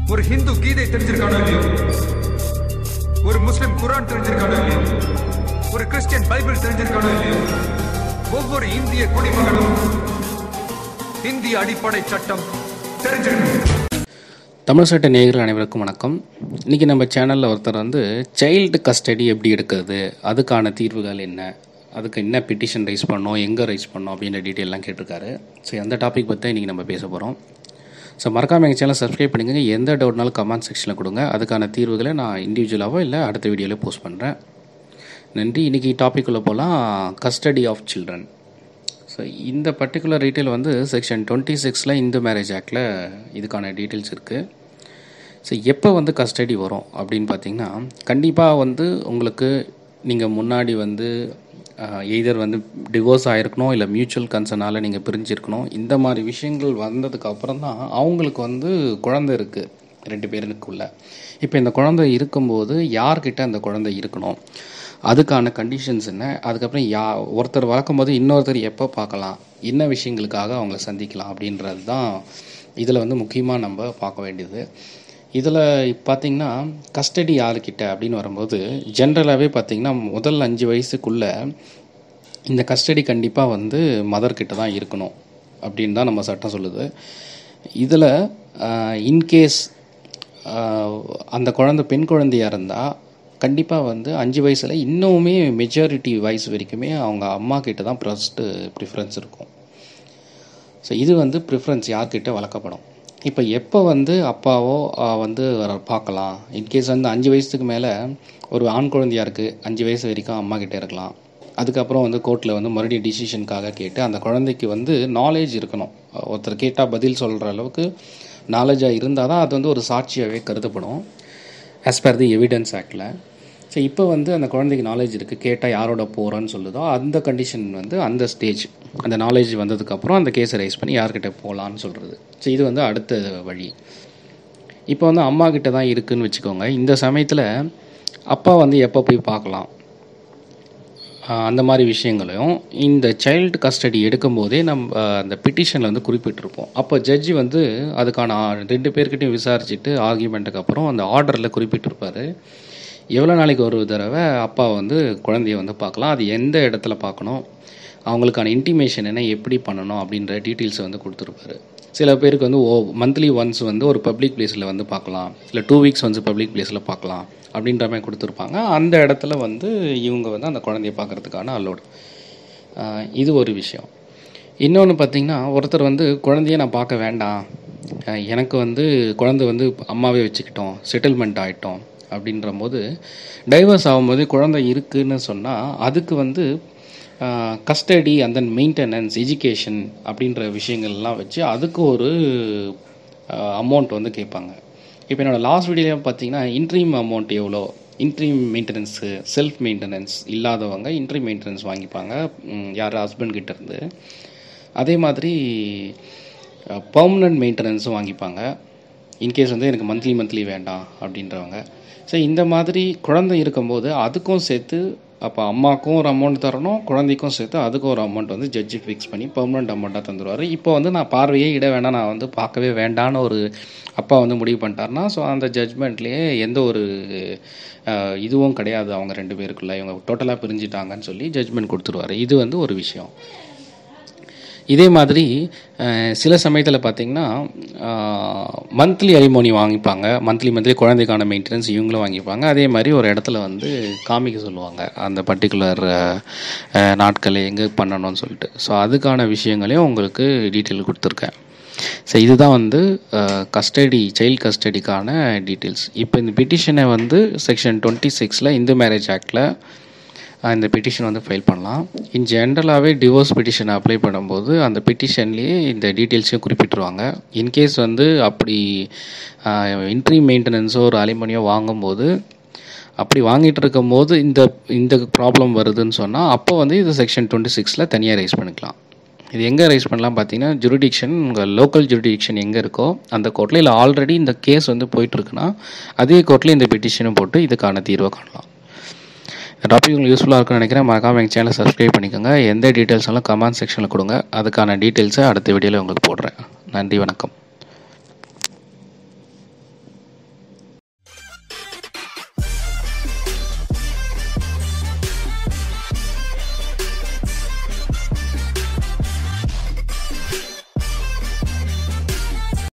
ஒரு ஹிந்து கீதை தெரிஞ்சிருக்கானோ இல்லையோ ஒரு முஸ்லிம் குரான் தெரிஞ்சிருக்கானோ இல்லையோ ஒரு கிறிஸ்டியன் பைபிள் தெரிஞ்சிருக்கானோ இல்லையோ ஒவ்வொரு இந்திய குடிமகனும் இந்திய அடிப்படை சட்டம் தெரிஞ்சிருக்கணும் தமிழ் சட்ட நேயர்கள் அனைவருக்கும் வணக்கம் இன்றைக்கி நம்ம சேனலில் ஒருத்தர் வந்து சைல்டு கஸ்டடி எப்படி எடுக்கிறது அதுக்கான தீர்வுகள் என்ன அதுக்கு என்ன பெட்டிஷன் ரைஸ் பண்ணோம் எங்கே ரைஸ் பண்ணோம் அப்படின்ற டீட்டெயிலாம் கேட்டிருக்காரு ஸோ அந்த டாபிக் பற்றி இன்றைக்கி நம்ம பேச போகிறோம் ஸோ மறக்காமல் எங்கள் சேனல் சப்ஸ்கிரைப் பண்ணிக்கோங்க எந்த டவுட்னாலும் கமெண்ட் செக்ஷனில் கொடுங்க அதுக்கான தீர்வுகளை நான் இண்டிவிஜுவலாகவோ இல்லை அடுத்த வீடியோவில் போஸ்ட் பண்ணுறேன் நன்றி இன்றைக்கி டாபிக் உள்ள போகலாம் கஸ்டடி ஆஃப் சில்ட்ரன் ஸோ இந்த பர்டிகுலர் டீட்டெயில் வந்து செக்ஷன் டுவெண்ட்டி சிக்ஸில் இந்து மேரேஜ் ஆக்டில் இதுக்கான டீட்டெயில்ஸ் இருக்குது ஸோ எப்போ வந்து கஸ்டடி வரும் அப்படின்னு பார்த்தீங்கன்னா கண்டிப்பாக வந்து உங்களுக்கு நீங்கள் முன்னாடி வந்து எய்தர் வந்து டிவோர்ஸ் ஆகிருக்கணும் இல்லை மியூச்சுவல் கன்சர்னால் நீங்கள் பிரிஞ்சிருக்கணும் இந்த மாதிரி விஷயங்கள் வந்ததுக்கு அப்புறம் தான் அவங்களுக்கு வந்து குழந்தை இருக்குது ரெண்டு பேருக்குள்ள இப்போ இந்த குழந்தை இருக்கும்போது யார்கிட்ட அந்த குழந்தை இருக்கணும் அதுக்கான கண்டிஷன்ஸ் என்ன அதுக்கப்புறம் யா ஒருத்தர் வளர்க்கும் போது இன்னொருத்தர் எப்போ பார்க்கலாம் என்ன விஷயங்களுக்காக அவங்கள சந்திக்கலாம் அப்படின்றது தான் இதில் வந்து முக்கியமாக நம்ம பார்க்க வேண்டியது இதில் பார்த்திங்கன்னா கஸ்டடி யாருக்கிட்ட அப்படின்னு வரும்போது ஜென்ரலாகவே பார்த்திங்கன்னா முதல் அஞ்சு வயசுக்குள்ளே இந்த கஸ்டடி கண்டிப்பாக வந்து மதர்கிட்ட தான் இருக்கணும் அப்படின்னு தான் நம்ம சட்டம் சொல்லுது இதில் இன்கேஸ் அந்த குழந்தை பெண் குழந்தையாக இருந்தால் கண்டிப்பாக வந்து அஞ்சு வயசில் இன்னுமே மெஜாரிட்டி வயசு வரைக்குமே அவங்க அம்மா கிட்ட தான் ஃபஸ்ட்டு ப்ரிஃபரன்ஸ் இருக்கும் ஸோ இது வந்து ப்ரிஃபரன்ஸ் யார்கிட்ட வளர்க்கப்படும் இப்போ எப்போ வந்து அப்பாவோ வந்து பார்க்கலாம் இன்கேஸ் வந்து அஞ்சு வயசுக்கு மேலே ஒரு ஆண் குழந்தையாக இருக்குது அஞ்சு வயசு வரைக்கும் அம்மா கிட்டே இருக்கலாம் அதுக்கப்புறம் வந்து கோர்ட்டில் வந்து மறுபடியும் டிசிஷனுக்காக கேட்டு அந்த குழந்தைக்கு வந்து நாலேஜ் இருக்கணும் ஒருத்தர் கேட்டால் பதில் சொல்கிற அளவுக்கு நாலேஜாக இருந்தால் தான் அது வந்து ஒரு சாட்சியாகவே கருதப்படும் ஆஸ் பர் தி எவிடன்ஸ் ஆக்டில் ஸோ இப்போ வந்து அந்த குழந்தைக்கு நாலேஜ் இருக்குது கேட்டால் யாரோட போகிறோன்னு சொல்லுதோ அந்த கண்டிஷன் வந்து அந்த ஸ்டேஜ் அந்த நாலேஜ் வந்ததுக்கப்புறம் அந்த கேஸை ரைஸ் பண்ணி யார்கிட்ட போகலான்னு சொல்கிறது ஸோ இது வந்து அடுத்த வழி இப்போ வந்து அம்மா கிட்ட தான் இருக்குதுன்னு வச்சுக்கோங்க இந்த சமயத்தில் அப்பா வந்து எப்போ போய் பார்க்கலாம் அந்த மாதிரி விஷயங்களையும் இந்த சைல்டு கஸ்டடி எடுக்கும்போதே நம்ம அந்த பிட்டிஷனில் வந்து குறிப்பிட்டிருப்போம் அப்போ ஜட்ஜி வந்து அதுக்கான ரெண்டு பேர்கிட்டையும் விசாரிச்சுட்டு ஆர்கியூமெண்ட்டுக்கு அப்புறம் அந்த ஆர்டரில் குறிப்பிட்டிருப்பார் எவ்வளோ நாளைக்கு ஒரு தடவை அப்பா வந்து குழந்தைய வந்து பார்க்கலாம் அது எந்த இடத்துல பார்க்கணும் அவங்களுக்கான இன்டிமேஷன் என்ன எப்படி பண்ணணும் அப்படின்ற டீட்டெயில்ஸை வந்து கொடுத்துருப்பாரு சில பேருக்கு வந்து ஓ மந்த்லி ஒன்ஸ் வந்து ஒரு பப்ளிக் பிளேஸில் வந்து பார்க்கலாம் இல்லை டூ வீக்ஸ் வந்து பப்ளிக் பிளேஸில் பார்க்கலாம் அப்படின்ற மாதிரி கொடுத்துருப்பாங்க அந்த இடத்துல வந்து இவங்க வந்து அந்த குழந்தைய பார்க்குறதுக்கான அல்லோடு இது ஒரு விஷயம் இன்னொன்று பார்த்திங்கன்னா ஒருத்தர் வந்து குழந்தைய நான் பார்க்க வேண்டாம் எனக்கு வந்து குழந்தை வந்து அம்மாவே வச்சுக்கிட்டோம் செட்டில்மெண்ட் ஆகிட்டோம் அப்படின்ற போது டைவர்ஸ் ஆகும்போது குழந்தை இருக்குதுன்னு சொன்னால் அதுக்கு வந்து கஸ்டடி அந்த மெயின்டெனன்ஸ் எஜுகேஷன் அப்படின்ற விஷயங்கள்லாம் வச்சு அதுக்கு ஒரு அமௌண்ட் வந்து கேட்பாங்க இப்போ என்னோடய லாஸ்ட் வீடியோவில் பார்த்தீங்கன்னா இன்ட்ரீம் அமௌண்ட் எவ்வளோ இன்ட்ரீம் மெயின்டெனன்ஸு செல்ஃப் மெயின்டெனன்ஸ் இல்லாதவங்க இன்ட்ரீம் மெயின்டெனன்ஸ் வாங்கிப்பாங்க யார் ஹஸ்பண்ட் கிட்ட இருந்து அதே மாதிரி பர்மனன்ட் மெயின்டெனன்ஸும் வாங்கிப்பாங்க இன்கேஸ் வந்து எனக்கு மந்த்லி மந்த்லி வேண்டாம் அப்படின்றவங்க ஸோ இந்த மாதிரி குழந்தை இருக்கும்போது அதுக்கும் சேர்த்து அப்போ அம்மாவுக்கும் ஒரு அமௌண்ட் தரணும் குழந்தைக்கும் சேர்த்து அதுக்கும் ஒரு அமௌண்ட் வந்து ஜட்ஜி ஃபிக்ஸ் பண்ணி பெர்மனண்ட் அமௌண்ட்டாக தந்துடுவார் இப்போ வந்து நான் பார்வையே இட வேணாம் நான் வந்து பார்க்கவே வேண்டான்னு ஒரு அப்பா வந்து முடிவு பண்ணிட்டாருன்னா ஸோ அந்த ஜட்ஜ்மெண்ட்லேயே எந்த ஒரு இதுவும் கிடையாது அவங்க ரெண்டு பேருக்குள்ள இவங்க டோட்டலாக பிரிஞ்சிட்டாங்கன்னு சொல்லி ஜட்ஜ்மெண்ட் கொடுத்துருவார் இது வந்து ஒரு விஷயம் இதே மாதிரி சில சமயத்தில் பார்த்திங்கன்னா மந்த்லி அலிமோனி வாங்கிப்பாங்க மந்த்லி மந்த்லி குழந்தைக்கான மெயின்டெனன்ஸ் இவங்களும் வாங்கிப்பாங்க அதே மாதிரி ஒரு இடத்துல வந்து காமிக்க சொல்லுவாங்க அந்த பர்டிகுலர் நாட்களை எங்கே பண்ணணும்னு சொல்லிட்டு ஸோ அதுக்கான விஷயங்களையும் உங்களுக்கு டீட்டெயில் கொடுத்துருக்கேன் ஸோ இதுதான் வந்து கஸ்டடி சைல்டு கஸ்டடிக்கான டீட்டெயில்ஸ் இப்போ இந்த பிட்டிஷனை வந்து செக்ஷன் டுவெண்ட்டி சிக்ஸில் இந்து மேரேஜ் ஆக்டில் இந்த பெட்டிஷன் வந்து ஃபைல் பண்ணலாம் இன் ஜென்ரலாகவே டிவோர்ஸ் பெட்டிஷன் அப்ளை பண்ணும்போது அந்த பெட்டிஷன்லேயே இந்த டீட்டெயில்ஸையும் குறிப்பிட்டுருவாங்க இன்கேஸ் வந்து அப்படி இன்ட்ரி மெயின்டெனன்ஸோ ஒரு அலிமனியோ வாங்கும்போது அப்படி வாங்கிட்டு இருக்கும்போது இந்த இந்த ப்ராப்ளம் வருதுன்னு சொன்னால் அப்போ வந்து இது செக்ஷன் டுவெண்ட்டி சிக்ஸில் தனியாக ரைஸ் பண்ணிக்கலாம் இது எங்கே ரைஸ் பண்ணலாம் பார்த்தீங்கன்னா ஜுரிடிக்ஷன் உங்கள் லோக்கல் ஜுரிடிக்ஷன் எங்கே இருக்கோ அந்த கோர்ட்டில் இல்லை ஆல்ரெடி இந்த கேஸ் வந்து போயிட்டுருக்குன்னா அதே கோர்ட்டில் இந்த பெட்டிஷனும் போட்டு இதுக்கான தீர்வை காணலாம் இந்த டாபிக் உங்களுக்கு யூஸ்ஃபுல்லாக இருக்கும்னு நினைக்கிறேன் மறக்காமல் எங்கள் சேனலை சப்ஸ்கிரைப் பண்ணிக்கோங்க எந்த டீட்டெயில்ஸாலும் கமெண்ட் செக்ஷனில் கொடுங்க அதுக்கான டீட்டெயில்ஸை அடுத்த வீடியோவில் உங்களுக்கு போடுறேன் நன்றி வணக்கம்